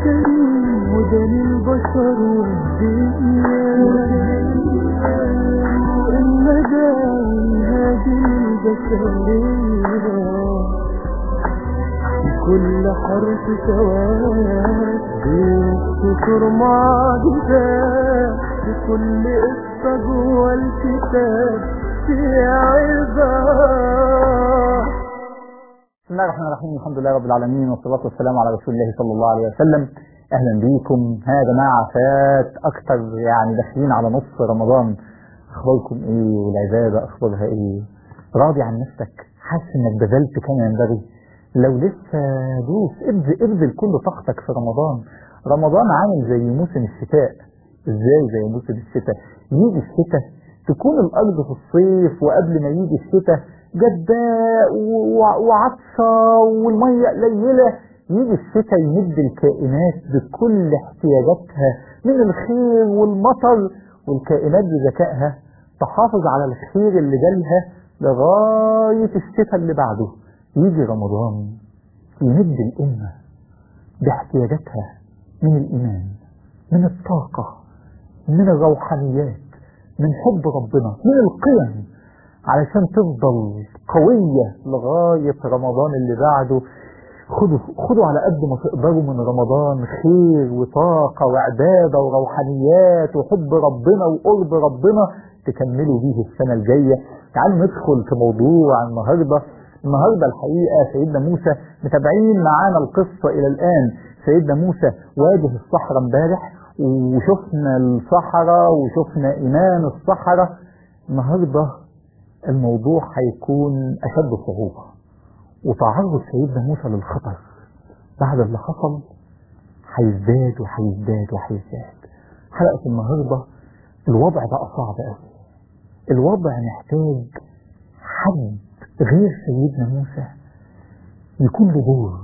كريم وده للبشر والدنيا الندى هذه البشرية كل حرف سواد بيذكر معجزات بكل قصة جوه الكتاب في عظات بسم الله الرحمن الرحيم الحمد لله رب العالمين والصلاة والسلام على رسول الله صلى الله عليه وسلم أهلا بيكم ها يا جماعة فات أكتر يعني داخلين على نص رمضان أخباركم إيه والعبادة أخبارها إيه راضي عن نفسك حاسس إنك بذلت كما ينبغي لو لسه دوس ابذل ابذل كل طاقتك في رمضان رمضان عامل زي موسم الشتاء ازاي زي موسم الشتاء يجي الشتاء تكون الارض في الصيف وقبل ما يجي الشتاء جداء و- وعطشة والمية قليلة يجي الشتاء يمد الكائنات بكل احتياجاتها من الخير والمطر والكائنات بذكائها تحافظ على الخير اللي جالها لغاية الشتاء اللي بعده يجي رمضان يمد الأمة باحتياجاتها من الإيمان من الطاقة من الروحانيات من حب ربنا من القيم علشان تفضل قوية لغاية رمضان اللي بعده خدوا خدوا على قد ما تقدروا من رمضان خير وطاقة وعبادة وروحانيات وحب ربنا وقرب ربنا تكملوا بيه السنة الجاية تعالوا ندخل في موضوع النهاردة النهاردة الحقيقة سيدنا موسى متابعين معانا القصة إلى الآن سيدنا موسى واجه الصحراء امبارح وشفنا الصحراء وشفنا إيمان الصحراء النهاردة الموضوع هيكون أشد صعوبة وتعرض سيدنا موسى للخطر بعد اللي حصل هيزداد وهيزداد وهيزداد حلقة النهاردة الوضع بقى صعب قوي الوضع محتاج حد غير سيدنا موسى يكون له دور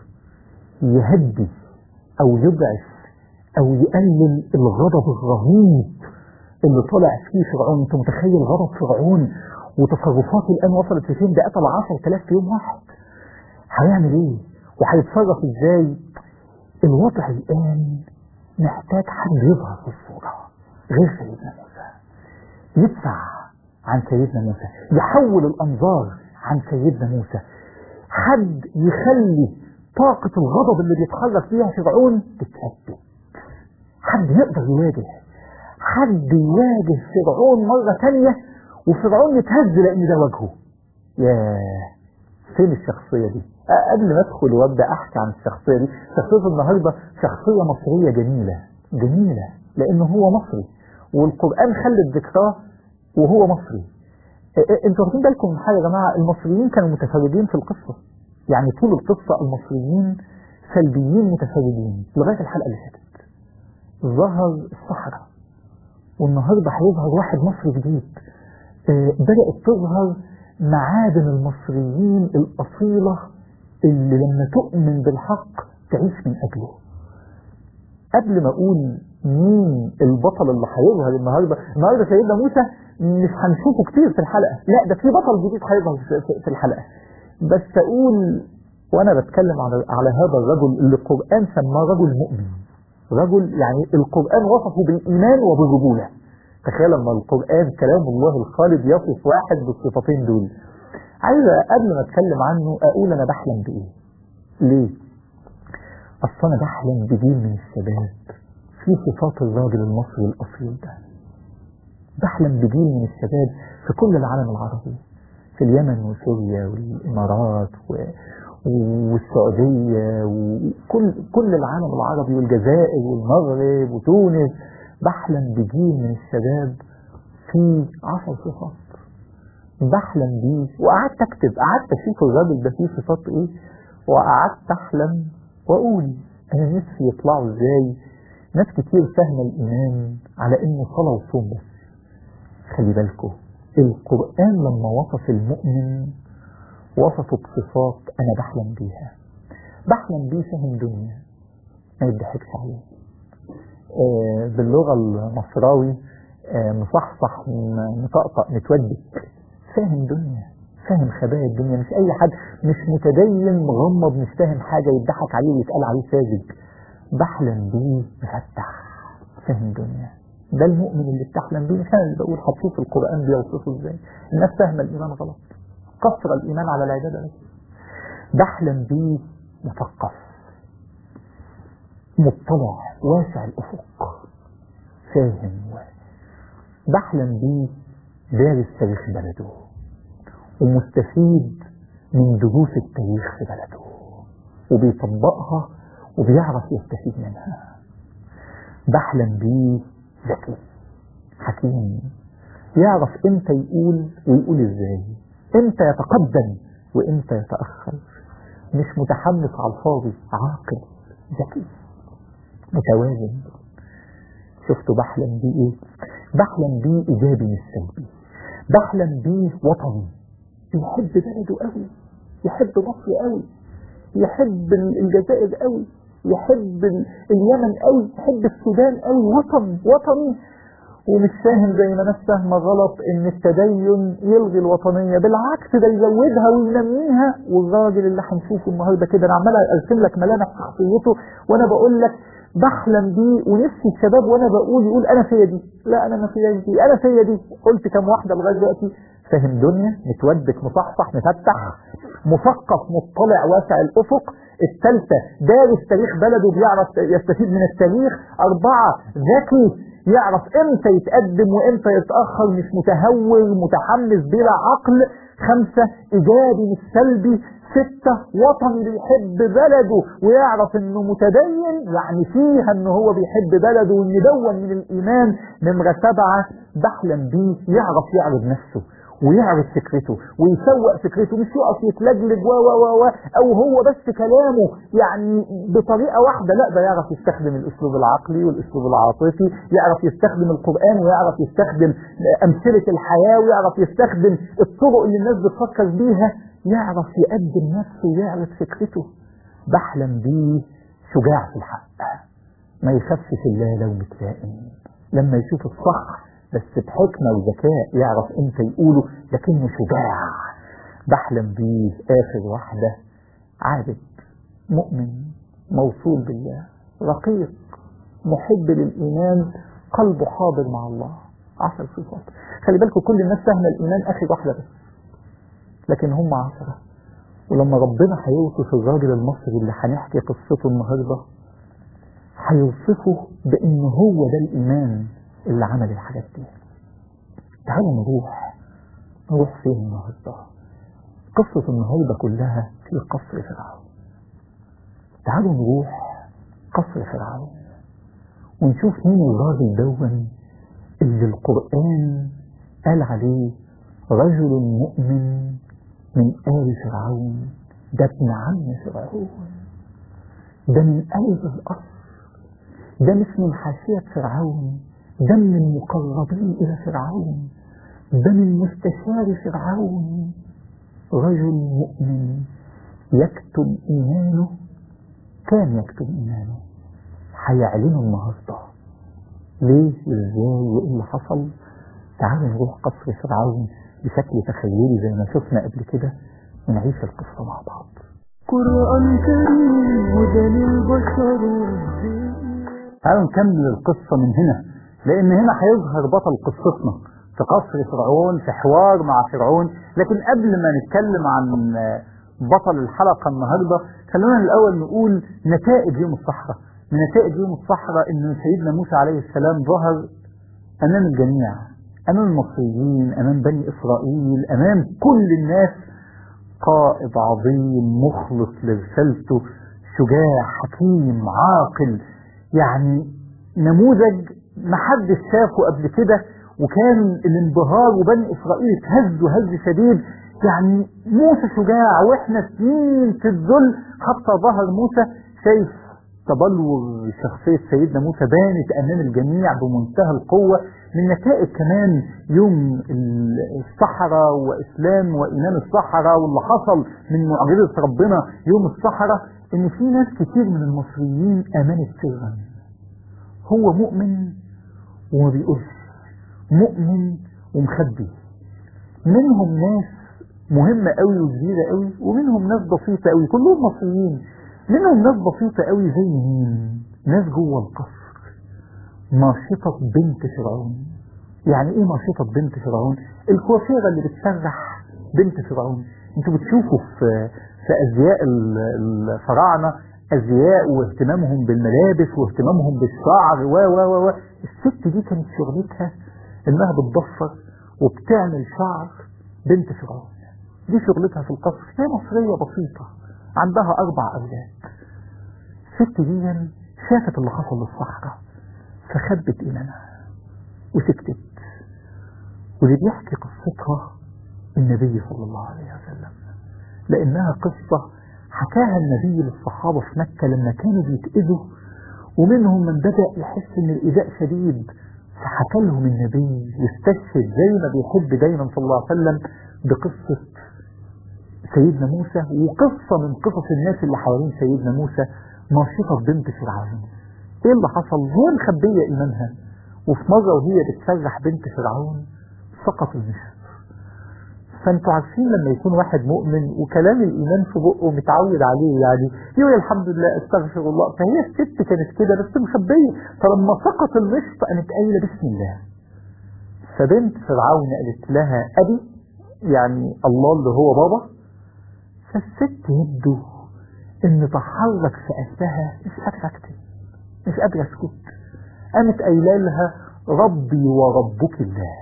يهدي او يضعف او يقلل الغضب الرهيب اللي طلع فيه فرعون انت متخيل غضب فرعون وتصرفاته الان وصلت لفين ده قتل 10000 في يوم واحد هيعمل ايه وهيتصرف ازاي الوضع الان محتاج حد يظهر في الصوره غير سيدنا موسى يدفع عن سيدنا موسى يحول الانظار عن سيدنا موسى حد يخلي طاقة الغضب اللي بيتحرك فيها فرعون تتثبت حد يقدر يواجه حد يواجه فرعون مرة تانية وفرعون يتهز لأن ده وجهه ياه فين الشخصية دي أه، قبل ما أدخل وأبدأ أحكي عن الشخصية دي شخصية النهاردة شخصية مصرية جميلة جميلة لأنه هو مصري والقرآن خلت ذكراه وهو مصري أه، أه، انتوا واخدين بالكم من حاجة يا جماعة المصريين كانوا متفردين في القصة يعني طول القصة المصريين سلبيين متفردين لغاية الحلقة اللي فاتت ظهر الصحراء والنهاردة هيظهر واحد مصري جديد آه، بدأت تظهر معادن المصريين الأصيلة اللي لما تؤمن بالحق تعيش من أجله قبل ما أقول مين البطل اللي هيظهر النهاردة النهاردة سيدنا موسى مش هنشوفه كتير في الحلقة لا ده في بطل جديد هيظهر في- في- في الحلقة بس أقول وأنا بتكلم على على هذا الرجل اللي القرآن سماه رجل مؤمن رجل يعني القرآن وصفه بالإيمان وبالرجولة تخيل لما القرآن كلام الله الخالد يصف واحد بالصفتين دول عايز قبل ما اتكلم عنه اقول انا بحلم بايه ليه اصل انا بحلم بجيل من الشباب في صفات الراجل المصري الاصيل ده بحلم بجيل من الشباب في كل العالم العربي في اليمن وسوريا والامارات و... والسعودية وكل كل العالم العربي والجزائر والمغرب وتونس بحلم بجيل من الشباب في عشر صفات بحلم بيه وقعدت اكتب قعدت اشوف الراجل ده فيه صفات ايه وقعدت احلم واقول انا نفسي يطلعوا ازاي ناس كتير فاهمه الايمان على انه صلاه وصوم بس خلي بالكم القران لما وصف المؤمن وصفه بصفات انا بحلم بيها بحلم بيه فاهم دنيا ما يضحكش عليه آه باللغه المصراوي آه مصحصح م- مطقطق متودك فاهم دنيا فاهم خبايا الدنيا مش اي حد مش متدين مغمض مش فاهم حاجه يضحك عليه ويتقال عليه ساذج بحلم بيه مفتح فاهم دنيا ده المؤمن اللي بتحلم بيه مش انا اللي بقول هتشوف القرآن بيوصفه ازاي الناس فاهمة الإيمان غلط قصر الإيمان على العبادة بس بحلم بيه مثقف مطلع واسع الأفق فاهم بحلم بيه دارس تاريخ بلده ومستفيد من دروس التاريخ في بلده وبيطبقها وبيعرف يستفيد منها بحلم بيه ذكي حكيم يعرف امتى يقول ويقول ازاي امتى يتقدم وامتى يتأخر مش متحمس على الفاضي عاقل ذكي متوازن شفتوا بحلم بيه ايه بحلم بيه ايجابي مش سلبي بحلم بيه وطني بيحب بلده قوي يحب مصر قوي يحب الجزائر قوي يحب اليمن قوي يحب السودان قوي وطن وطني ومش فاهم زي ما ناس فاهمه غلط ان التدين يلغي الوطنيه بالعكس ده يزودها وينميها والراجل اللي هنشوفه النهارده كده انا عمال ارسم لك ملامح شخصيته وانا بقول لك بحلم بيه ونفسي الشباب وانا بقول يقول انا فيا دي لا انا ما فيا دي انا فيا دي قلت كم واحده لغايه دلوقتي فاهم دنيا متودك مصحصح مفتح مثقف مطلع واسع الافق الثالثه دارس تاريخ بلده بيعرف يستفيد من التاريخ اربعه ذكي يعرف امتى يتقدم وامتى يتاخر مش متهور متحمس بلا عقل خمسه ايجابي مش سلبي ستة وطني بيحب بلده ويعرف انه متدين يعني فيها ان هو بيحب بلده وان دون من الايمان نمرة سبعة بحلم بيه يعرف يعرض نفسه ويعرض فكرته ويسوق فكرته مش يقف يتلجلج و و و او هو بس كلامه يعني بطريقه واحده لا ده يعرف يستخدم الاسلوب العقلي والاسلوب العاطفي يعرف يستخدم القران ويعرف يستخدم امثله الحياه ويعرف يستخدم الطرق اللي الناس بتفكر بيها يعرف يقدم نفسه ويعرض فكرته بحلم بيه شجاع في الحق ما يخافش الله لو متلائم لما يشوف الصح بس بحكمة وذكاء يعرف امتى يقوله لكنه شجاع بحلم بيه آخر واحدة عابد مؤمن موصول بالله رقيق محب للإيمان قلبه حاضر مع الله عشر صفات خلي بالكم كل الناس فاهمة الإيمان آخر واحدة بس لكن هم عشرة ولما ربنا هيوصف الراجل المصري اللي هنحكي قصته النهارده هيوصفه بأن هو ده الإيمان اللي عمل الحاجات دي تعالوا نروح نروح فين النهارده قصة النهارده كلها في قصر فرعون تعالوا نروح قصر فرعون ونشوف مين الراجل دون اللي القرآن قال عليه رجل مؤمن من آل فرعون ده ابن عم فرعون ده من قلب القصر ده مش من حاشية فرعون ده من المقربين إلى فرعون ده من مستشار فرعون رجل مؤمن يكتب إيمانه كان يكتب إيمانه هيعلنه النهارده ليه وازاي وايه اللي حصل تعالوا نروح قصر فرعون بشكل تخيلي زي ما شفنا قبل كده ونعيش القصة مع بعض قرآن كريم وده للبشر تعالوا نكمل القصة من هنا لأن هنا هيظهر بطل قصتنا في قصر فرعون في حوار مع فرعون لكن قبل ما نتكلم عن بطل الحلقة النهاردة خلونا الأول نقول نتائج يوم الصحراء من نتائج يوم الصحراء أن سيدنا موسى عليه السلام ظهر أمام الجميع أمام المصريين أمام بني إسرائيل أمام كل الناس قائد عظيم مخلص لرسالته شجاع حكيم عاقل يعني نموذج محدش شافه قبل كده وكان الانبهار وبني إسرائيل اتهزوا هز شديد يعني موسى شجاع واحنا سنين في الذل حتى ظهر موسى شايف تبلور شخصية سيدنا موسى بانت أمام الجميع بمنتهى القوة من نتائج كمان يوم الصحراء وإسلام وإيمان الصحراء واللي حصل من معجزة ربنا يوم الصحراء إن في ناس كتير من المصريين آمنت سرا هو مؤمن وما بيقولش مؤمن ومخبي منهم ناس مهمة قوي وكبيرة قوي ومنهم ناس بسيطة قوي كلهم مصريين منهم ناس بسيطة قوي زي مين ناس جوه القصر ناشطة بنت فرعون يعني ايه ناشطة بنت فرعون الكوافيرة اللي بتسرح بنت فرعون انتوا بتشوفوا في في ازياء ال- الفراعنة ازياء واهتمامهم بالملابس واهتمامهم بالشعر و و و و الست دي كانت شغلتها انها بتضفر وبتعمل شعر بنت فرعون دي شغلتها في القصر هي مصرية بسيطة عندها اربع اولاد الست دي شافت اللي حصل للصحراء فخبت ايمانها وسكتت واللي بيحكي قصتها النبي صلى الله عليه وسلم لأنها قصة حكاها النبي للصحابة في مكة لما كانوا بيتأذوا ومنهم من بدأ يحس إن الإيذاء شديد فحكى لهم النبي يستشهد زي ما بيحب دايما صلى الله عليه وسلم بقصة سيدنا موسى وقصة من قصص الناس اللي حوالين سيدنا موسى ناشطة بنت فرعون ايه اللي حصل هي مخبية ايمانها وفي مرة وهي بتسرح بنت فرعون سقط النشر فانتوا عارفين لما يكون واحد مؤمن وكلام الايمان في بقه متعود عليه يعني يقول الحمد لله استغفر الله فهي الست كانت كده بس مخبيه فلما سقط النشط قامت قايله بسم الله فبنت فرعون قالت لها ابي يعني الله اللي هو بابا فالست يبدو ان تحرك في قلبها مش قادره اكتب مش قادره اسكت قامت قايله لها ربي وربك الله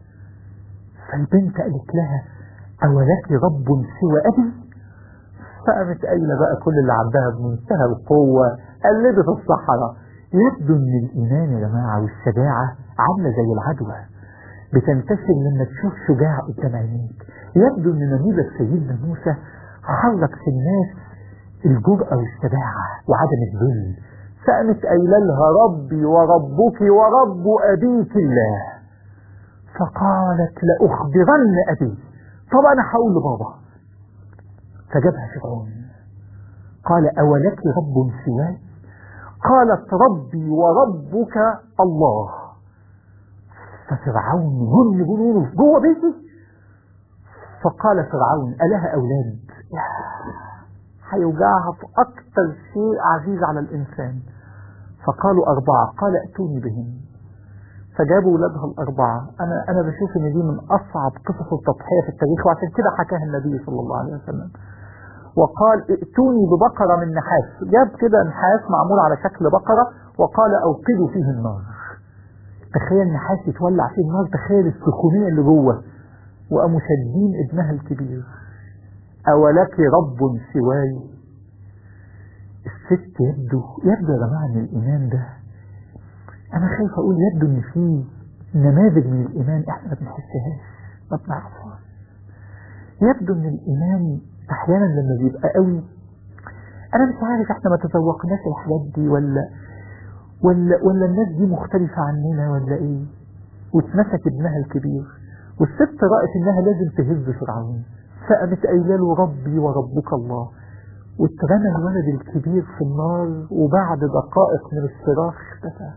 فالبنت قالت لها أولك رب سوى أبي فقامت قايلة بقى كل اللي عندها بمنتهى القوة قلبت الصحراء يبدو ان الإيمان يا جماعة والشجاعة عاملة زي العدوى بتنتشر لما تشوف شجاع قدام عينيك يبدو ان نموذج سيدنا موسى حرك في الناس الجرأة والشجاعة وعدم الذل فقامت قايلة لها ربي وربك ورب أبيك الله فقالت لأخبرن أبي طب أنا هقول لبابا فجابها فرعون قال أولك رب سواي قالت ربي وربك الله ففرعون جن جنونه جوه بيتي فقال فرعون ألها أولاد هيوجعها في أكثر شيء عزيز على الإنسان فقالوا أربعة قال ائتوني بهم فجابوا ولادها الأربعة أنا أنا بشوف إن دي من أصعب قصص التضحية في التاريخ وعشان كده حكاها النبي صلى الله عليه وسلم وقال ائتوني ببقرة من نحاس جاب كده نحاس معمول على شكل بقرة وقال أوقدوا فيه النار تخيل نحاس يتولع فيه النار تخيل السخونية اللي جوه وقاموا شادين ابنها الكبير أولك رب سواي الست يبدو يبدو يا جماعة إن الإيمان ده أنا خايف أقول يبدو إن في نماذج من الإيمان إحنا ما بنحسهاش ما بنعرفهاش يبدو إن الإيمان أحيانا لما بيبقى قوي أنا مش عارف إحنا ما تذوقناش الحاجات دي ولا ولا ولا الناس دي مختلفة عننا ولا إيه واتمسك ابنها الكبير والست رأت إنها لازم تهز فرعون فقامت قايله له ربي وربك الله واترمى الولد الكبير في النار وبعد دقائق من الصراخ اختفى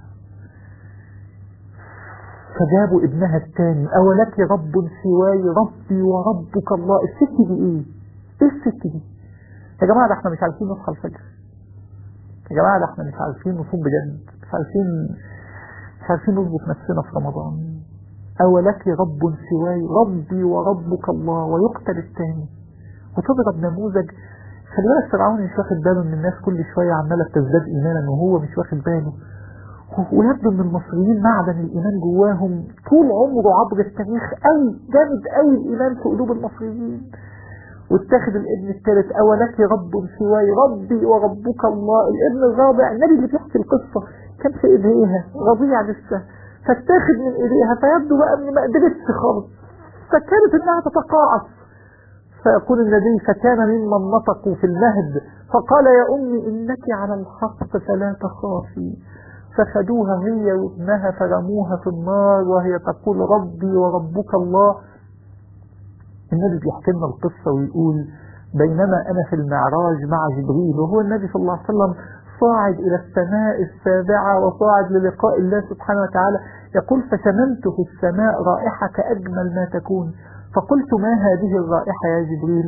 فجابوا ابنها الثاني أولك رب سواي ربي وربك الله الست دي ايه ايه الست دي يا جماعة ده احنا مش عارفين نصحى الفجر يا جماعة ده احنا مش عارفين نصوم بجد مش عارفين مش عارفين نظبط نفسنا في رمضان أولك رب سواي ربي وربك الله ويقتل الثاني وتضرب نموذج خلي بالك فرعون مش واخد باله ان الناس كل شوية عمالة بتزداد ايمانا وهو مش واخد باله ويبدو ان المصريين معدن الايمان جواهم طول عمره عبر التاريخ قوي جامد قوي الايمان في قلوب المصريين واتخذ الابن الثالث اولك رب سواي ربي وربك الله الابن الرابع النبي اللي بيحكي القصه كان في ايديها رضيع لسه فاتاخد من ايديها فيبدو بقى ان ما قدرتش خالص فكانت انها تتقاعس فيقول النبي فكان ممن نطقوا في المهد فقال يا امي انك على الحق فلا تخافي فخدوها هي وابنها فرموها في النار وهي تقول ربي وربك الله النبي بيحكي لنا القصة ويقول بينما أنا في المعراج مع جبريل وهو النبي صلى الله عليه وسلم صاعد إلى السماء السابعة وصاعد للقاء الله سبحانه وتعالى يقول فشممت في السماء رائحة كأجمل ما تكون فقلت ما هذه الرائحة يا جبريل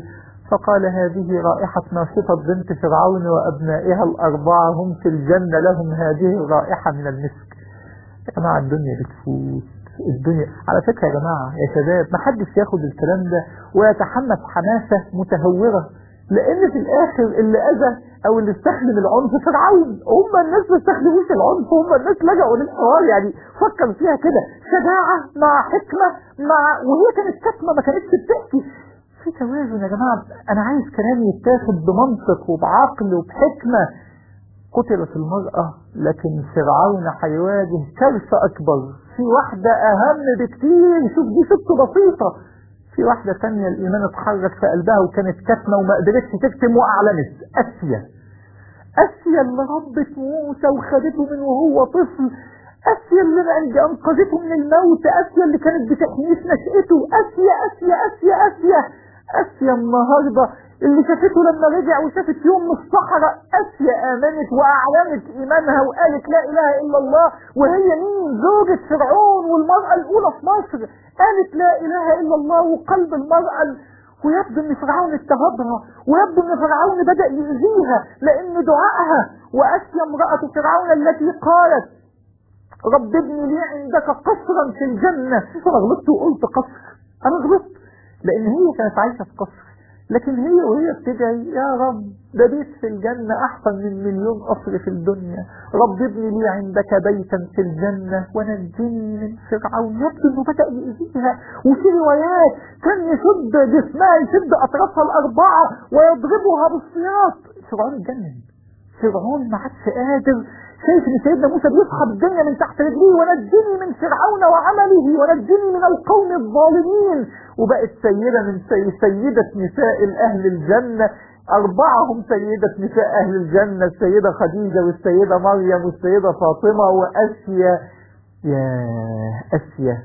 فقال هذه رائحة ناشطة بنت فرعون وأبنائها الأربعة هم في الجنة لهم هذه الرائحة من المسك يا جماعة الدنيا بتفوت الدنيا على فكرة يا جماعة يا شباب ما حدش ياخد الكلام ده ويتحمس حماسة متهورة لأن في الآخر اللي أذى أو اللي استخدم العنف فرعون هم الناس ما استخدموش العنف هم الناس لجأوا للحوار يعني فكر فيها كده شجاعة مع حكمة مع وهي كانت كتمة ما كانتش بتحكي في توازن يا جماعة أنا عايز كلامي يتاخد بمنطق وبعقل وبحكمة قتلت المرأة لكن فرعون هيواجه كارثة أكبر في واحدة أهم بكتير شوف دي ست بسيطة في واحدة تانية الإيمان اتحرك في قلبها وكانت كاتمة وما قدرتش تكتم وأعلنت أسيا أسيا اللي ربت موسى وخدته من وهو طفل أسيا اللي أنقذته من الموت أسيا اللي كانت بتحميه في نشأته أسيا أسيا أسيا أسيا أسيا النهاردة اللي شافته لما رجع وشافت يوم من الصحراء أسيا آمنت وأعلنت إيمانها وقالت لا إله إلا الله وهي مين زوجة فرعون والمرأة الأولى في مصر قالت لا إله إلا الله وقلب المرأة ويبدو ان فرعون اضطهدها ويبدو ان فرعون بدأ يؤذيها لان دعائها واسيا امرأة فرعون التي قالت رب ابني لي عندك قصرا في الجنة انا غلطت وقلت قصر انا غلطت لان هي كانت عايشة في قصر لكن هي وهي بتدعي يا رب ده بيت في الجنة أحسن من مليون قصر في الدنيا رب ابني لي عندك بيتا في الجنة ونجني من فرعون يبدو انه بدأ يأذيها وفي روايات كان يشد جسمها يشد أطرافها الأربعة ويضربها بالسياط فرعون اتجنن فرعون ما عادش قادر شايف ان سيدنا موسى بيسحب الدنيا من تحت رجليه ونجني من فرعون وعمله ونجني من القوم الظالمين وبقت سيدة من سي سيدة نساء الأهل الجنة أربعهم سيدة نساء أهل الجنة السيدة خديجة والسيدة مريم والسيدة فاطمة وأسيا يا أسيا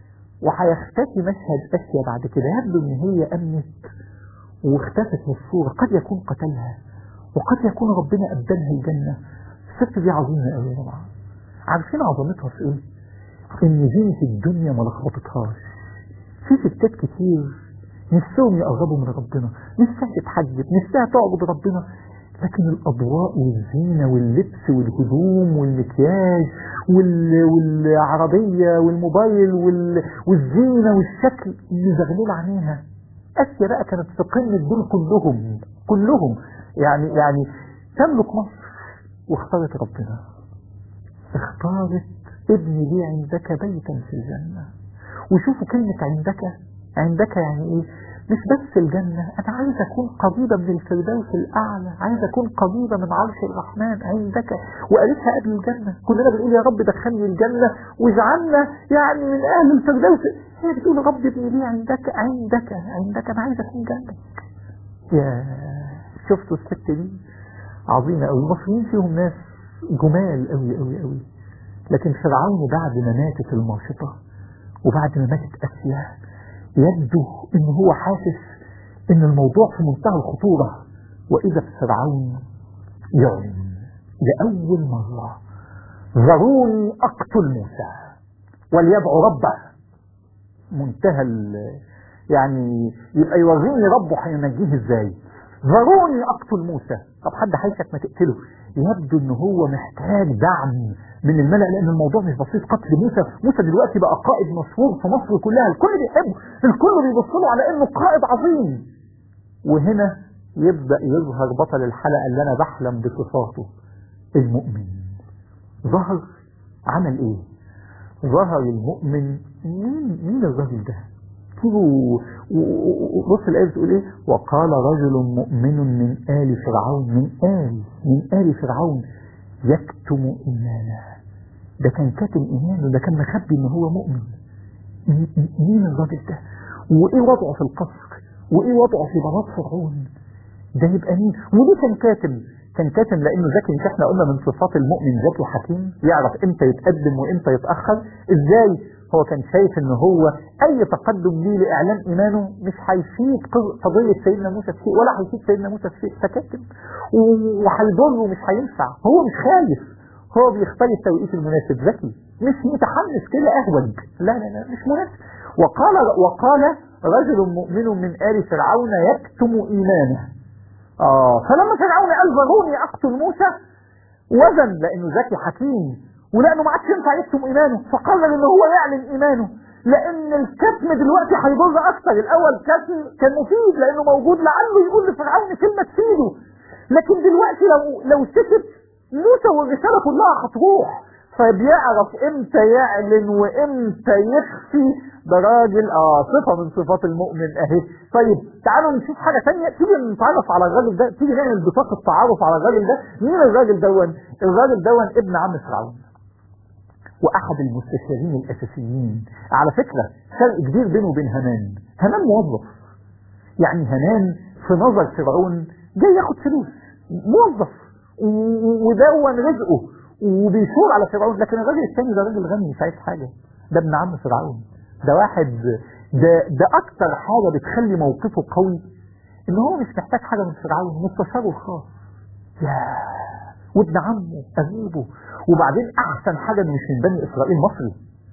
وهيختفي مشهد أسيا بعد كده يبدو إن هي أمنت واختفت من الصورة قد يكون قتلها وقد يكون ربنا أبدلها الجنة الست دي عظيمة قوي يا جماعة عارفين عظمتها في ايه؟ ان زينة الدنيا ما لخبطتهاش في ستات كتير نفسهم يقربوا من ربنا نفسها تتحجب نفسها تعبد ربنا لكن الأضواء والزينة واللبس والهدوم والمكياج وال... والعربية والموبايل وال... والزينة والشكل مزغلول عينيها آسيا بقى كانت في قمة دول كلهم كلهم يعني يعني تملك مصر واختارت ربنا اختارت ابني لي عندك بيتا في الجنة وشوفوا كلمة عندك عندك يعني ايه مش بس الجنة انا عايز اكون قريبة من الفردوس الاعلى عايز اكون قريبة من عرش الرحمن عندك وقالتها قبل الجنة كلنا بنقول يا رب دخلني الجنة واجعلنا يعني من اهل الفردوس هي بتقول رب ابني لي عندك عندك عندك انا عايز اكون جنبك يا شفتوا الست دي عظيمة قوي المصريين فيهم ناس جمال قوي قوي قوي لكن فرعون بعد ما ماتت الماشطة وبعد ما ماتت أسيا يبدو ان هو حاسس ان الموضوع في منتهى الخطورة وإذا فرعون يعلن لأول مرة ذروني أقتل موسى وليدعو ربه منتهى يعني يبقى يوريني ربه هينجيه ازاي ذروني اقتل موسى طب حد هيشك ما تقتله يبدو ان هو محتاج دعم من الملأ لان الموضوع مش بسيط قتل موسى موسى دلوقتي بقى قائد مشهور في مصر كلها الكل بيحبه الكل بيبص له على انه قائد عظيم وهنا يبدأ يظهر بطل الحلقة اللي انا بحلم بصفاته المؤمن ظهر عمل ايه ظهر المؤمن مين مين الراجل ده تيجوا بص الآية بتقول إيه وقال رجل مؤمن من آل فرعون من آل من آل فرعون يكتم إيمانه ده كان كاتم إيمانه ده كان مخبي إن هو مؤمن مين الراجل ده وإيه وضعه في القصر وإيه وضعه في بلاط فرعون ده يبقى مين وليه كان كاتم كان كاتم لانه ذكي مش احنا قلنا من صفات المؤمن ذكي حكيم يعرف امتى يتقدم وامتى يتاخر ازاي هو كان شايف ان هو اي تقدم ليه لاعلان ايمانه مش هيفيد قضيه سيدنا موسى في شيء ولا هيفيد سيدنا موسى في شيء فكاتم وهيضر ومش هينفع هو مش خايف هو بيختار التوقيت المناسب ذكي مش متحمس كده اهوج لا لا لا مش مناسب وقال وقال رجل مؤمن من آل فرعون يكتم إيمانه آه فلما فرعون قال ذروني أقتل موسى وزن لأنه ذكي حكيم ولأنه ما عادش ينفع يكتم إيمانه فقرر إن هو يعلن إيمانه لأن الكتم دلوقتي هيضر أكتر الأول كتم كان مفيد لأنه موجود لعله يقول لفرعون كلمة تفيده لكن دلوقتي لو لو سكت موسى والرسالة كلها هتروح فبيعرف امتى يعلن وامتى يخفي ده راجل اه صفة من صفات المؤمن اهي طيب تعالوا نشوف حاجة ثانيه تيجي نتعرف على الراجل ده تيجي نعمل بطاقة تعرف على الراجل ده مين الراجل دون الراجل دون ابن عم فرعون واحد المستشارين الاساسيين على فكرة فرق كبير بينه وبين هنان هنان موظف يعني هنان في نظر فرعون جاي ياخد فلوس موظف ودون رزقه وبيشور على فرعون لكن الراجل الثاني ده راجل غني مش عايز حاجه ده ابن عم فرعون ده واحد ده ده اكتر حاجه بتخلي موقفه قوي ان هو مش محتاج حاجه من فرعون مستشاره الخاص يا وابن عمه قريبه وبعدين احسن حاجه انه مش من بني اسرائيل مصري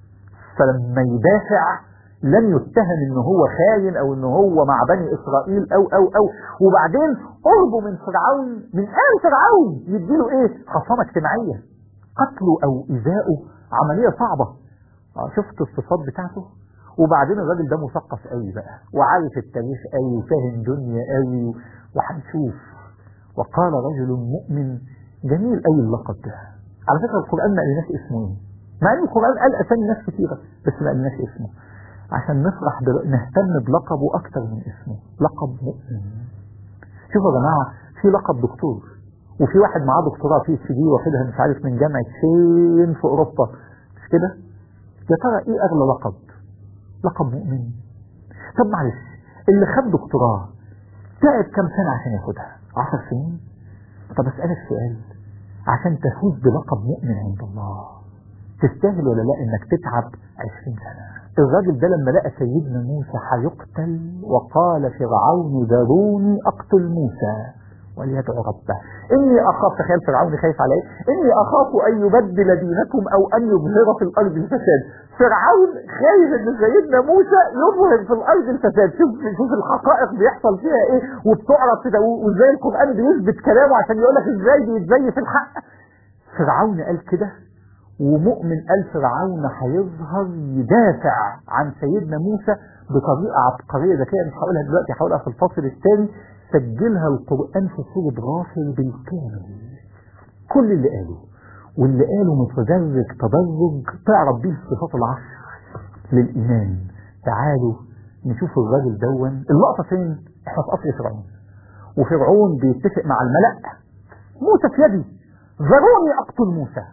فلما يدافع لن يتهم ان هو خاين او ان هو مع بني اسرائيل او او او وبعدين قربه من فرعون من آل فرعون يديله ايه خصامة اجتماعية قتله او ايذائه عملية صعبة اه شفت الصفات بتاعته وبعدين الراجل ده مثقف قوي بقى وعارف التاريخ قوي وفاهم دنيا قوي وهنشوف وقال رجل مؤمن جميل قوي اللقب ده على فكرة القرآن ما قالناش اسمه ايه مع ان القرآن قال اسامي ناس كتيرة بس ما قالناش اسمه عشان نفرح بل... نهتم بلقبه اكتر من اسمه لقب مؤمن شوفوا يا جماعة في لقب دكتور وفي واحد معاه دكتوراه في سي دي واخدها مش عارف من جامعة فين في اوروبا مش كده يا ترى ايه اغلى لقب لقب مؤمن طب معلش اللي خد دكتوراه تعب كام سنة عشان ياخدها عشر سنين طب اسألك سؤال عشان تفوز بلقب مؤمن عند الله تستاهل ولا لا انك تتعب عشرين سنة الراجل ده لما لقى سيدنا موسى هيقتل وقال فرعون ذروني اقتل موسى وليدعو ربه اني اخاف تخيل فرعون خايف على ايه اني اخاف ان يبدل دينكم او ان يظهر في الارض الفساد فرعون خايف ان سيدنا موسى يظهر في الارض الفساد شوف شوف الحقائق بيحصل فيها ايه وبتعرض كده وازاي القران بيثبت كلامه عشان يقول لك ازاي بيتزيف الحق فرعون قال كده ومؤمن قال فرعون هيظهر يدافع عن سيدنا موسى بطريقة عبقرية ذكية مش هقولها دلوقتي هقولها في الفصل الثاني سجلها القرآن في سورة غافر بالكامل كل اللي قاله واللي قاله متدرج تدرج تعرف بيه الصفات العشر للإيمان تعالوا نشوف الراجل دون اللقطة فين احنا في قصر فرعون وفرعون بيتفق مع الملأ موسى في يدي ذروني اقتل موسى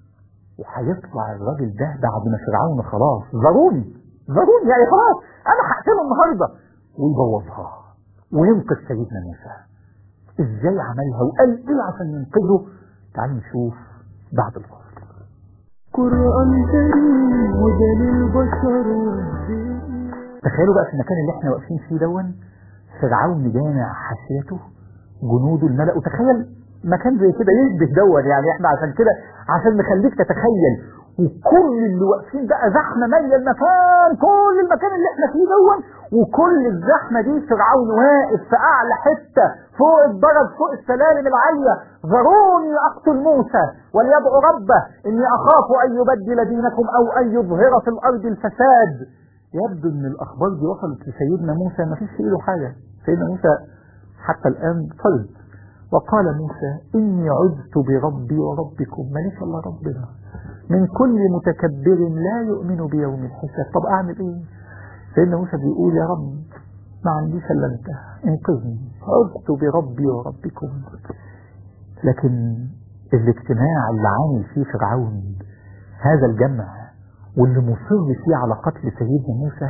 وهيطلع الراجل ده بعد ما فرعون خلاص ذروني ذروني يعني خلاص انا هقتله النهارده ويبوظها وينقذ سيدنا موسى ازاي عملها وقال ايه عشان ينقذه تعالوا نشوف بعد الفاصل قرآن كريم هدى للبشر والدين تخيلوا بقى في المكان اللي احنا واقفين فيه دون فرعون جامع حاشيته جنوده الملأ وتخيل مكان زي كده يشبه دون يعني احنا عشان كده عشان نخليك تتخيل وكل اللي واقفين بقى زحمه ماليه المكان كل المكان اللي احنا فيه دون وكل الزحمه دي فرعون واقف في اعلى حته فوق الدرج فوق السلالم العاليه ذروني اقتل موسى وليدعو ربه اني اخاف ان يبدل دينكم او ان يظهر في الارض الفساد يبدو ان الاخبار دي وصلت لسيدنا موسى ما فيش في ايده حاجه سيدنا موسى حتى الان فرد وقال موسى إني عذت بربي وربكم ماليش الله ربنا من كل متكبر لا يؤمن بيوم الحساب طب أعمل إيه سيدنا موسى بيقول يا رب ما عنديش إلا أنت انقذني عذت بربي وربكم لكن الاجتماع اللي عامل فيه فرعون هذا الجمع واللي مصر فيه على قتل سيدنا موسى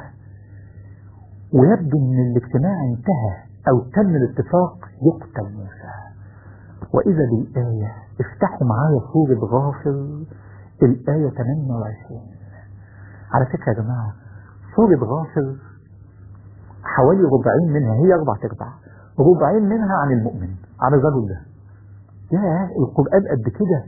ويبدو ان الاجتماع انتهى او تم الاتفاق يقتل موسى وإذا بالآية افتحوا معايا سورة غافر الآية 28 على فكرة يا جماعة سورة غافر حوالي ربعين منها هي أربع أرباع ربعين منها عن المؤمن عن الرجل ده يا القرآن قد كده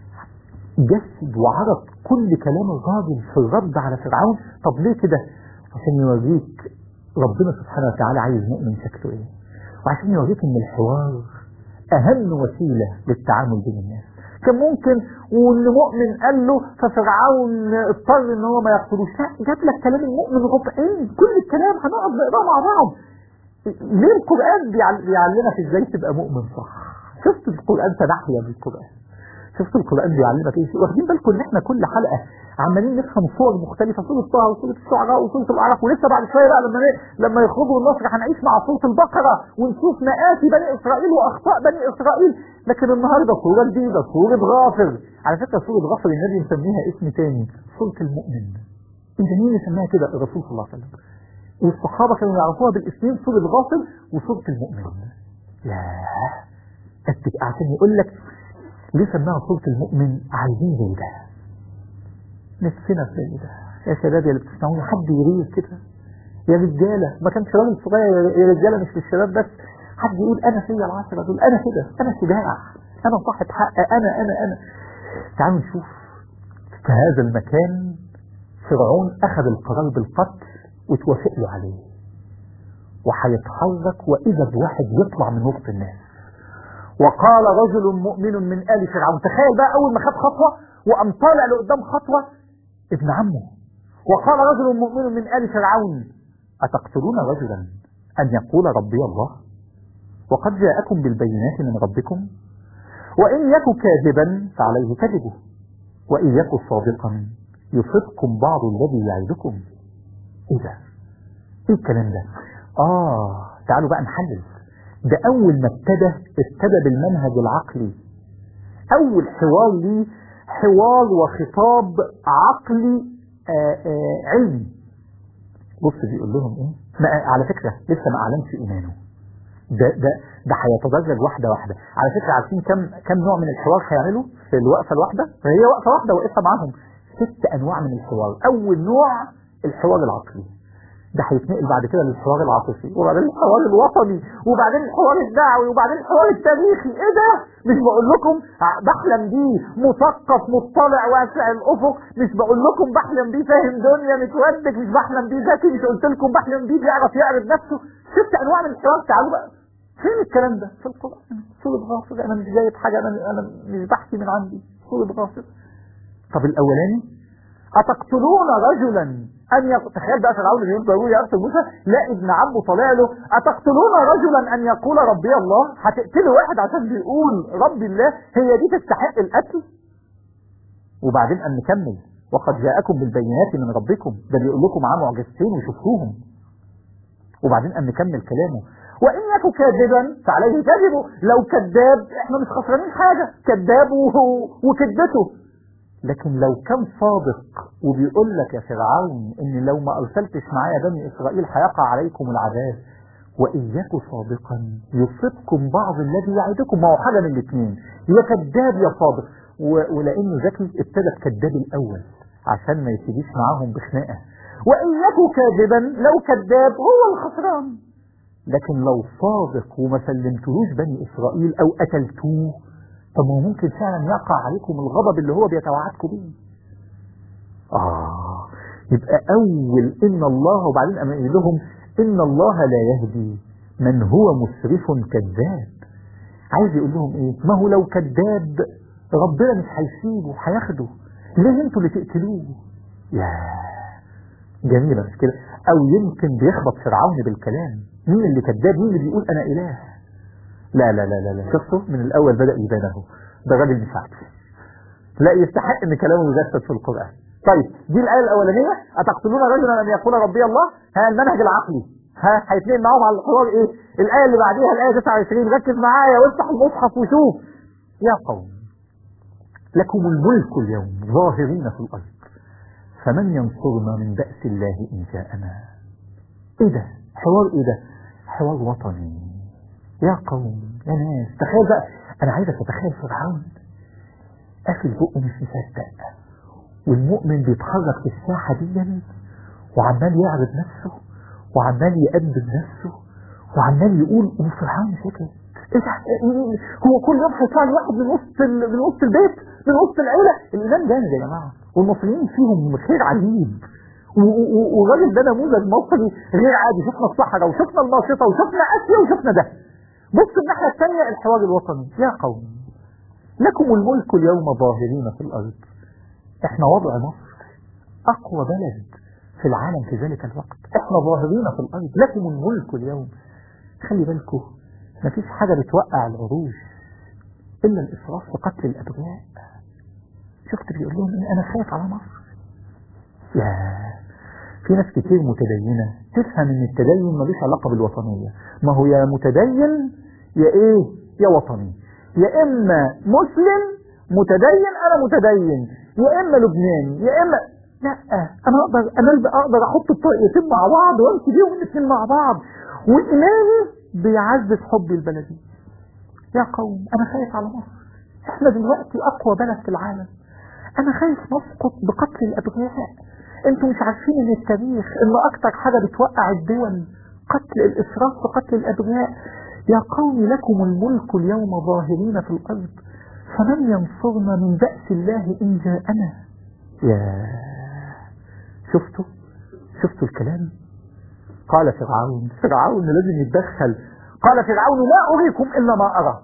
جسد وعرض كل كلام الراجل في الرد على فرعون طب ليه كده عشان يوريك ربنا سبحانه وتعالى عايز مؤمن شكله ايه وعشان يوريك ان الحوار اهم وسيلة للتعامل بين الناس كان ممكن وان مؤمن قال له ففرعون اضطر ان هو ما يقتلوش لا جاب لك كلام المؤمن ربعين كل الكلام هنقعد نقراه مع بعض ليه القرآن بيعل- بيعلمك ازاي تبقى مؤمن صح شفت القرآن تنحيا بالقرآن شفت القرآن بيعلمك ايه واخدين بالكم ان احنا كل حلقة عمالين نفهم صور مختلفة سورة طه وسورة الشعراء وسورة الأعراف ولسه بعد شوية بقى لما ن- لما يخرجوا النصر هنعيش مع سورة البقرة ونشوف مآسي بني إسرائيل وأخطاء بني إسرائيل لكن النهارده سورة جديدة سورة غافر على فكرة سورة غافر النبي مسميها اسم تاني سورة المؤمن انت مين اللي سماها كده الرسول صلى الله عليه وسلم والصحابة كانوا يعرفوها بالاسمين سورة غافر وسورة المؤمن ياه أتك عشان يقول لك ليه سماها سورة المؤمن عايزين زي ده نفسنا في زي ده يا شباب يا اللي بتسمعوني حد يغير كده يا رجالة ما كانش راجل صغير يا رجالة مش للشباب بس حد يقول أنا فيا العشرة دول أنا كده أنا شجاع أنا صاحب حق أنا أنا أنا تعالوا نشوف في هذا المكان فرعون أخذ القرار بالقتل وتوافق له عليه وهيتحرك وإذا بواحد يطلع من وسط الناس وقال رجل مؤمن من آل فرعون تخيل بقى أول ما خد خطوة وقام طالع لقدام خطوة ابن عمه وقال رجل مؤمن من آل فرعون أتقتلون رجلا أن يقول ربي الله وقد جاءكم بالبينات من ربكم وإن يك كاذبا فعليه كذبه وإن يك صادقا يصدكم بعض الذي يعدكم إيه ده؟ إيه الكلام ده؟ آه تعالوا بقى نحلل ده أول ما ابتدى ابتدى بالمنهج العقلي أول حوار ليه حوار وخطاب عقلي آآ آآ علمي بص بيقول لهم ايه ما على فكرة لسه ما اعلنش ايمانه ده ده ده هيتدرج واحدة واحدة على فكرة عارفين كم كم نوع من الحوار هيعملوا في الوقفة الواحدة فهي وقفة واحدة وقفة معاهم ست انواع من الحوار اول نوع الحوار العقلي ده هيتنقل بعد كده للحوار العاطفي وبعدين الحوار الوطني وبعدين الحوار الدعوي وبعدين الحوار التاريخي ايه ده مش بقول لكم بحلم بيه مثقف مطلع واسع الافق مش بقول لكم بحلم بيه فاهم دنيا متودك مش بحلم بيه ذكي مش قلت لكم بحلم بيه بيعرف يعرض نفسه ست انواع من الحوار تعالوا بقى فين الكلام ده في القران سوره غافر انا مش جايب حاجه انا انا مش بحكي من عندي سوره غافر طب الاولاني أتقتلون رجلا أن يق... تخيل بقى فرعون اللي يقول يا أرسل موسى لا ابن عمه طالع له أتقتلون رجلا أن يقول ربي الله هتقتلوا واحد عشان بيقول ربي الله هي دي تستحق القتل وبعدين أن نكمل وقد جاءكم بالبينات من ربكم ده بيقول لكم معاه معجزتين وشفتوهم وبعدين أن نكمل كلامه وإن يكن كاذبا فعليه كذبه لو كذاب احنا مش خسرانين حاجة كذاب وكذبته لكن لو كان صادق وبيقول لك يا فرعون ان لو ما ارسلتش معايا بني اسرائيل هيقع عليكم العذاب وإياك صادقا يصبكم بعض الذي يعدكم ما هو حاجة من الاثنين يا كذاب يا صادق و- ولانه ذكي ابتدى بكذاب الاول عشان ما يسيبيش معاهم بخناقه وإياك كاذبا لو كذاب هو الخسران لكن لو صادق وما سلمتلوش بني اسرائيل او قتلتوه طب ما هو ممكن فعلا يقع عليكم الغضب اللي هو بيتوعدكم بيه آه يبقى أول إن الله وبعدين أما يقول لهم إن الله لا يهدي من هو مسرف كذاب عايز يقول لهم إيه ما هو لو كذاب ربنا مش هيسيبه هياخده ليه انتوا اللي تقتلوه يا جميلة مش كده أو يمكن بيخبط فرعون بالكلام مين اللي كذاب مين اللي بيقول أنا إله لا لا لا لا لا شفتوا من الأول بدأ يبان اهو ده راجل مش عارف لا يستحق ان كلامه يجسد في القرآن طيب دي الآية الأولانية أتقتلون رجلا أن يقول ربي الله ها المنهج العقلي ها هيتنقل معاهم على الحوار إيه الآية اللي بعديها الآية 29 ركز معايا وافتح المصحف وشوف يا قوم لكم الملك اليوم ظاهرين في الأرض فمن ينصرنا من بأس الله إن جاءنا إيه ده حوار إيه ده حوار وطني يا قوم يا ناس تخيل بقى أنا عايزك تتخيل فرعون قافل بقه مش مصدق والمؤمن بيتحرك في الساحة دي وعمال يعرض نفسه وعمال يقدم نفسه وعمال يقول وفرعون سكت ايه ده هو كل يوم هيطلع لي واحد من وسط ال- من وسط البيت من وسط العيله الايمان جامد يا جماعه والمصريين فيهم خير عجيب والراجل ده نموذج مصري غير عادي شفنا الصحراء وشفنا الماشطه وشفنا اسيا وشفنا ده بص الناحيه الثانيه الحوار الوطني يا قوم لكم الملك اليوم ظاهرين في الارض احنا وضع مصر اقوى بلد في العالم في ذلك الوقت احنا ظاهرين في الارض لكم الملك اليوم خلي بالكم مفيش حاجه بتوقع العروش الا الاسراف في قتل الابرياء شفت بيقول لهم إيه؟ انا خايف على مصر يا في ناس كتير متدينة تفهم ان التدين ملوش علاقة بالوطنية ما هو يا متدين يا ايه يا وطني يا اما مسلم متدين انا متدين يا اما لبناني يا اما لا انا اقدر انا اقدر احط الطريقتين مع بعض وامشي بيهم الاثنين مع بعض وايماني بيعزز حبي البلدي يا قوم انا خايف على مصر احنا دلوقتي اقوى بلد في العالم انا خايف نسقط بقتل الابرياء انتوا مش عارفين ان التاريخ ان اكتر حاجة بتوقع الدول قتل الاسراف في قتل الابرياء يا قوم لكم الملك اليوم ظاهرين في الارض فمن ينصرنا من بأس الله ان جاءنا يا شفتوا شفتوا الكلام قال فرعون فرعون لازم يتدخل قال فرعون لا أريكم إلا ما أرى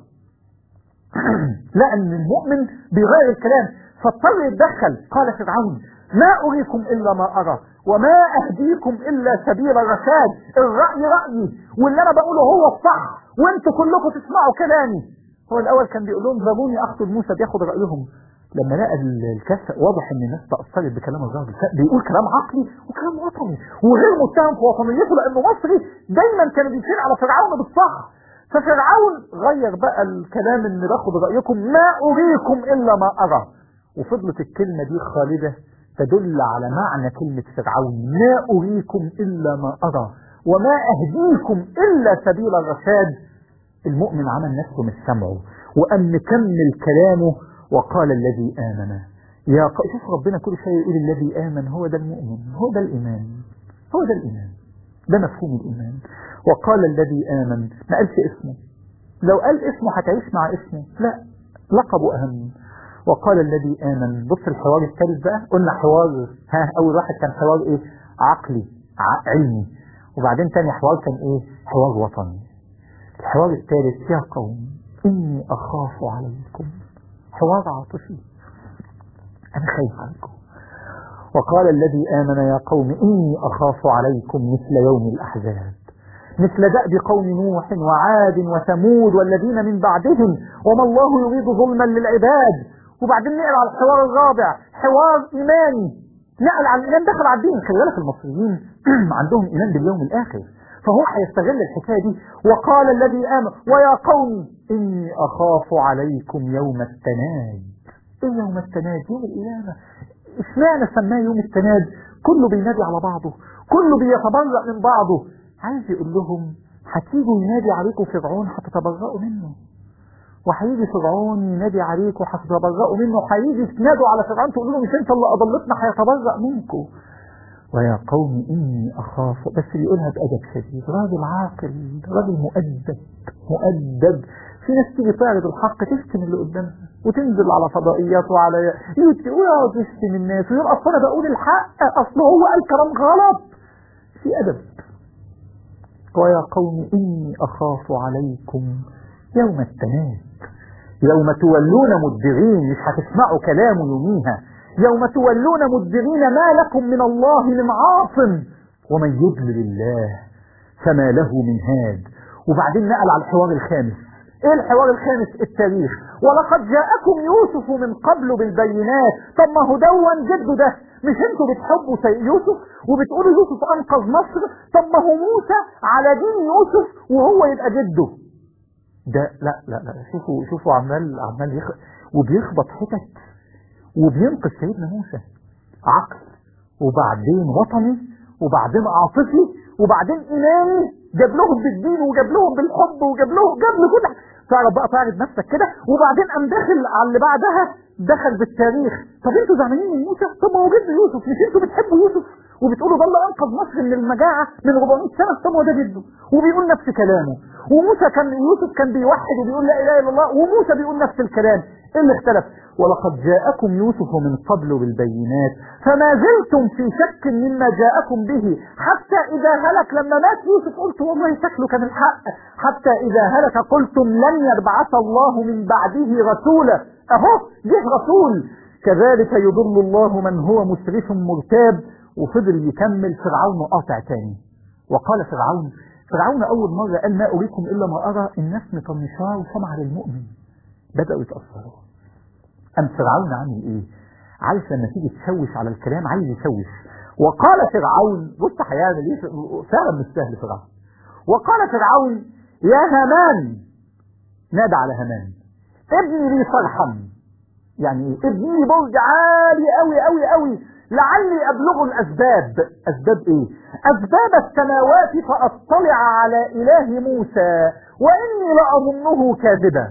لأن المؤمن بيغير الكلام فاضطر يتدخل قال فرعون ما أريكم إلا ما أرى وما أهديكم إلا سبيل الرشاد الرأي رأيي واللي أنا بقوله هو الصح وانتوا كلكم تسمعوا كلامي هو الأول كان بيقول لهم ذروني أقتل موسى بياخد رأيهم لما لقى الكاس واضح ان الناس تأثرت بكلام الراجل بيقول كلام عقلي وكلام وطني وغير متهم في وطنيته لانه مصري دايما كان بيشير على فرعون بالصح ففرعون غير بقى الكلام ان باخد رايكم ما اريكم الا ما ارى وفضلت الكلمه دي خالده تدل على معنى كلمه فرعون ما اريكم الا ما ارى وما اهديكم الا سبيل الرشاد المؤمن عمل نفسه مش سمعه وقام مكمل كلامه وقال الذي آمن يا ق... شوف ربنا كل شيء يقول الذي آمن هو ده المؤمن هو ده الإيمان هو ده الإيمان ده مفهوم الإيمان وقال الذي آمن ما قالش اسمه لو قال اسمه هتعيش مع اسمه لا لقبه أهم وقال الذي آمن بص الحوار الثالث بقى قلنا حوار ها أول واحد كان حوار إيه عقلي ع... علمي وبعدين تاني حوار كان إيه حوار وطني الحوار الثالث يا قوم إني أخاف عليكم حوار عاطفي أنا خايف عليكم وقال الذي آمن يا قوم إني أخاف عليكم مثل يوم الأحزاب مثل دأب قوم نوح وعاد وثمود والذين من بعدهم وما الله يريد ظلما للعباد وبعدين نقل على الحوار الرابع حوار إيماني نقل على الإيمان دخل على الدين خلي بالك المصريين عندهم إيمان باليوم الآخر فهو هيستغل الحكاية دي وقال الذي آمن ويا قوم إني أخاف عليكم يوم التناد إيه يوم التناد يوم القيامة اشمعنى سماه يوم التناد كله بينادي على بعضه كله بيتبرأ من بعضه عايز يقول لهم هتيجوا ينادي عليكم فرعون هتتبرأوا منه وهيجي فرعون ينادي عليكم هتتبرأوا منه وهيجي تنادوا على فرعون تقولوا له مش انت اللي اضلتنا هيتبرأ منكم ويا قوم إني أخاف بس بيقولها بأدب شديد راجل عاقل راجل مؤدب مؤدب في ناس تيجي تعرض الحق تشتم اللي قدامها وتنزل على فضائيات وعلى يوتيوب ويقعد تشتم الناس ويقول أصل أنا بقول الحق أصل هو قال كلام غلط في أدب ويا قوم إني أخاف عليكم يوم التناد يوم تولون مدبرين مش هتسمعوا كلامه يوميها يوم تولون مدبرين ما لكم من الله من عاصم ومن يضلل الله فما له من هاد وبعدين نقل على الحوار الخامس ايه الحوار الخامس التاريخ ولقد جاءكم يوسف من قبل بالبينات طب ما هو دون جده ده مش انتوا بتحبوا يوسف وبتقولوا يوسف انقذ مصر طب ما هو موسى على دين يوسف وهو يبقى جده ده لا لا لا شوفوا شوفوا عمال عمال يخ... وبيخبط حتت وبينقذ سيدنا موسى عقل وبعدين وطني وبعدين عاطفي وبعدين ايماني جاب لهم بالدين وجاب لهم بالحب وجاب لهم جاب له كل تعرف بقى تعرض نفسك كده وبعدين قام داخل على اللي بعدها دخل بالتاريخ طب انتوا زعلانين من موسى طب ما هو جد يوسف مش انتوا بتحبوا يوسف وبتقولوا ده اللي انقذ مصر من المجاعه من 400 سنه طب هو ده جده وبيقول نفس كلامه وموسى كان يوسف كان بيوحد وبيقول لا اله الا الله وموسى بيقول نفس الكلام ايه اللي اختلف ولقد جاءكم يوسف من قبل بالبينات فما زلتم في شك مما جاءكم به حتى اذا هلك لما مات يوسف قلت والله شكله كان الحق حتى اذا هلك قلتم لن يبعث الله من بعده رسولا اهو جه رسول كذلك يضل الله من هو مسرف مرتاب وفضل يكمل فرعون قاطع تاني وقال فرعون فرعون أول مرة قال ما أريكم إلا ما أرى الناس مطنشاه وسمع للمؤمن بدأوا يتأثروا أم فرعون عامل إيه عارف لما تيجي تشوش على الكلام عايز يشوش وقال فرعون بص هيعمل إيه فعلا مش سهل فرعون وقال فرعون يا هامان نادى على هامان ابني لي صرحا يعني ايه ابني لي برج عالي قوي قوي قوي لعلي أبلغ الأسباب أسباب إيه أسباب السماوات فأطلع على إله موسى وإني لأظنه كاذبا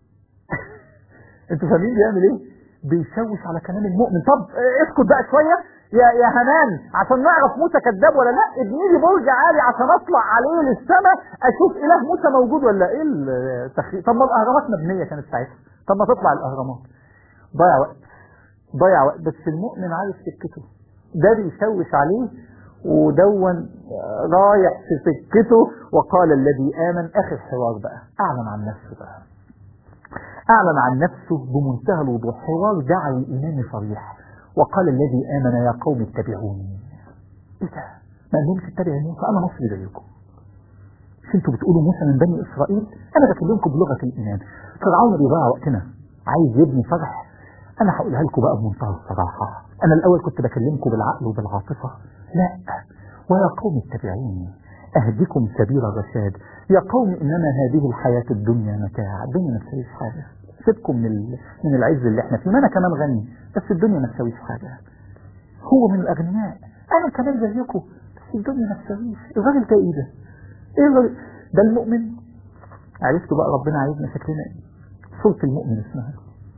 انتوا فاهمين بيعمل ايه بيشوش على كلام المؤمن طب اسكت بقى شوية يا يا هنان عشان نعرف موسى كذاب ولا لا ابني لي برج عالي عشان اطلع عليه للسماء اشوف اله موسى موجود ولا ايه التخيل طب ما الاهرامات مبنيه كانت ساعتها طب ما تطلع الاهرامات ضيع وقت ضيع وقت بس المؤمن عارف سكته ده بيشوش عليه ودون رايح في سكته وقال الذي آمن آخر حوار بقى أعلن عن نفسه بقى أعلن عن نفسه بمنتهى الوضوح حوار دعوي إيماني صريح وقال الذي آمن يا قوم اتبعوني إيه ده؟ ما قالهمش اتبعوا موسى أنا مصري زيكم مش انتوا بتقولوا موسى من بني إسرائيل أنا بكلمكم بلغة الإيمان فرعون بيضيع وقتنا عايز يبني فرح انا هقولها لكم بقى بمنتهى الصراحة انا الاول كنت بكلمكم بالعقل وبالعاطفة لا ويا قوم اتبعوني اهدكم سبيل الرشاد يا قوم انما هذه الحياة الدنيا متاع الدنيا ما تسويش حاجة سيبكم من من العز اللي احنا فيه ما انا كمان غني بس الدنيا ما تسويش حاجة هو من الاغنياء انا كمان زيكم بس الدنيا ما تسويش الراجل ده ايه ده ايه الراجل ده المؤمن عرفتوا بقى ربنا عايزنا شكلنا ايه صورة المؤمن اسمها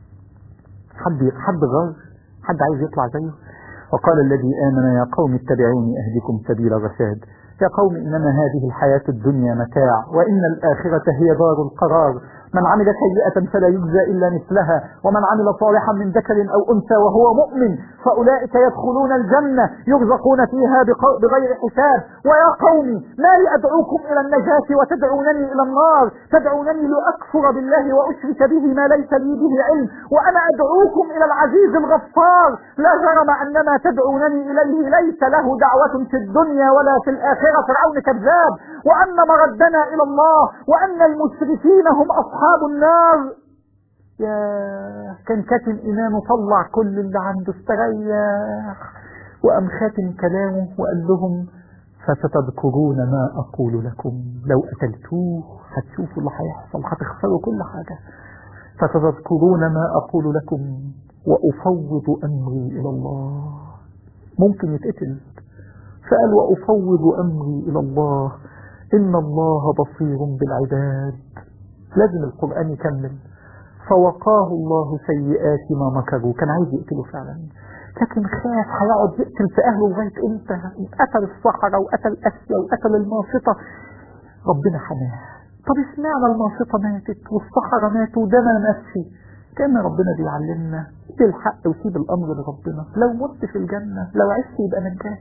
حد حد غار حد عايز يطلع زيه وقال الذي آمن يا قوم اتبعوني أهدكم سبيل الرشاد يا قوم إنما هذه الحياة الدنيا متاع وإن الآخرة هي دار القرار من عمل سيئة فلا يجزى إلا مثلها ومن عمل صالحا من ذكر أو أنثى وهو مؤمن فأولئك يدخلون الجنة يرزقون فيها بغير حساب ويا قوم ما لي أدعوكم إلى النجاة وتدعونني إلى النار تدعونني لأكفر بالله وأشرك به ما ليس لي به علم وأنا أدعوكم إلى العزيز الغفار لا جرم أن ما تدعونني إليه ليس له دعوة في الدنيا ولا في الآخرة فرعون كذاب وأن مردنا إلى الله وأن المسرفين هم أصحاب النار يا كان كاتم إمامه طلع كل اللي عنده استريح وأم خاتم كلامه وقال لهم فستذكرون ما أقول لكم لو قتلتوه هتشوفوا اللي هيحصل هتخسروا كل حاجة فتذكرون ما أقول لكم وأفوض أمري إلى الله ممكن يتقتل فقال وأفوض أمري إلى الله إن الله بصير بالعباد لازم القرآن يكمل فوقاه الله سيئات ما مكروا كان عايز يقتله فعلا لكن خاف هيقعد يقتل في أهله لغاية إمتى قتل الصحراء وقتل أسيا وقتل الماسطة ربنا حماه طب اشمعنى الماسطة ماتت والصحراء ماتوا وده ما ماتش كان ربنا بيعلمنا سيب الحق وسيب الأمر لربنا لو مت في الجنة لو عشت يبقى نجاك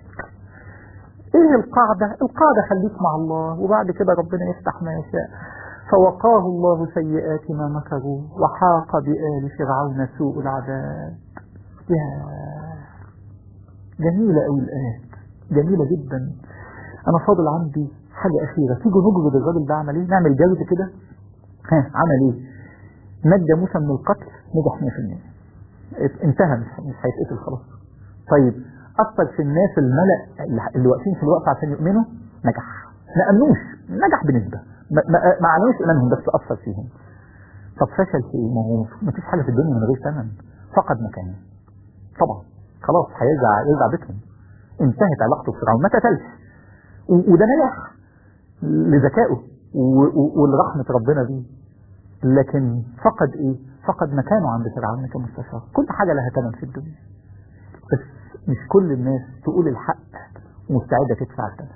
ايه القاعدة القاعدة خليك مع الله وبعد كده ربنا يفتح ما يشاء فوقاه الله سيئات ما مكروا وحاق بآل فرعون سوء العذاب يا جميلة أوي الآيات جميلة جدا أنا فاضل عندي حاجة أخيرة تيجوا نجرد الراجل ده عمل إيه نعمل جلد كده ها عمل إيه نجى موسى من القتل نجح 100% انتهى مش مش هيتقتل خلاص طيب أثر في الناس الملأ اللي واقفين في الوقت عشان يؤمنوا نجح ما أمنوش نجح بنسبة ما أعلنوش إيمانهم بس أثر فيهم طب فشل في إيه؟ ما هو ما فيش حاجة في الدنيا من غير ثمن فقد مكانه طبعا خلاص هيرجع يرجع بيتهم انتهت علاقته بفرعون ما اتقتلش وده نجح لذكائه ولرحمة ربنا بيه لكن فقد ايه فقد مكانه عند فرعون كمستشار كل حاجة لها ثمن في الدنيا بس مش كل الناس تقول الحق ومستعدة تدفع الثمن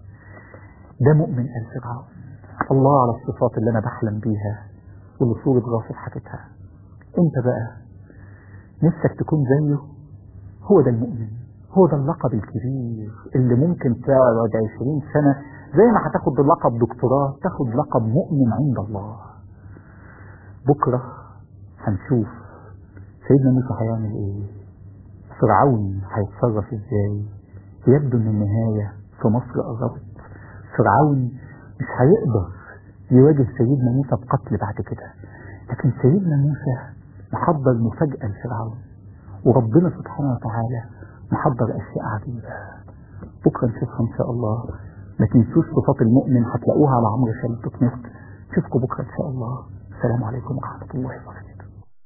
ده مؤمن آل فرعون الله على الصفات اللي انا بحلم بيها واللي سورة غافر حكتها انت بقى نفسك تكون زيه هو ده المؤمن هو ده اللقب الكبير اللي ممكن تقعد 20 سنة زي ما هتاخد لقب دكتوراه تاخد لقب مؤمن عند الله بكرة هنشوف سيدنا موسى هيعمل ايه فرعون هيتصرف ازاي يبدو ان النهاية في مصر قربت فرعون مش هيقدر يواجه سيدنا موسى بقتل بعد كده لكن سيدنا موسى محضر مفاجأة لفرعون وربنا سبحانه وتعالى محضر أشياء عجيبة بكرة نشوفها إن شاء الله ما تنسوش صفات المؤمن هتلاقوها على عمرو خالد دوت نت نشوفكم بكرة إن شاء الله السلام عليكم ورحمة الله وبركاته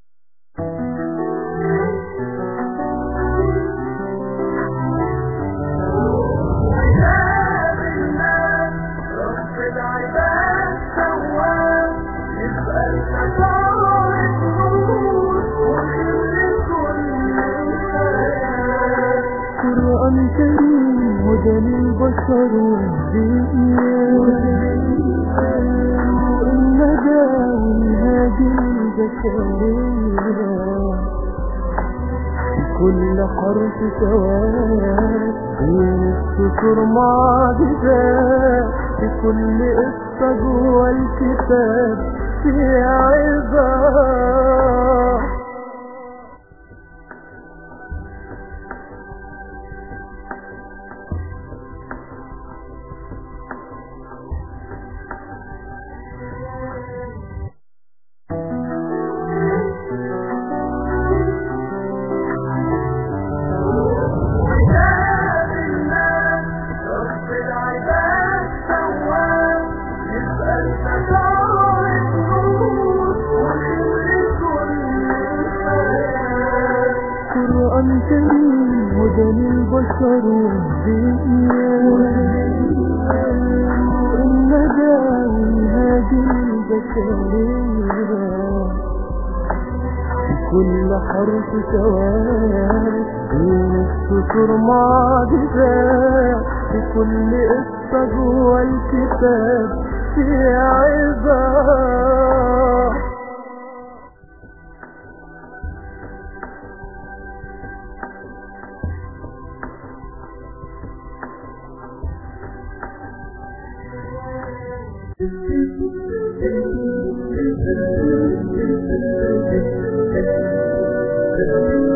قرآن كريم هدى للبشر والنجاة والهادي للبشرية كل حرف سواد بين السطور معجزات في كل قصة جوه الكتاب في عظات قرآن كريم هدى للبشر والنجاة والهادي للبشرية كل حرف سواد بين السطور معجزات في كل قصة جوه الكتاب في عظات Thank you.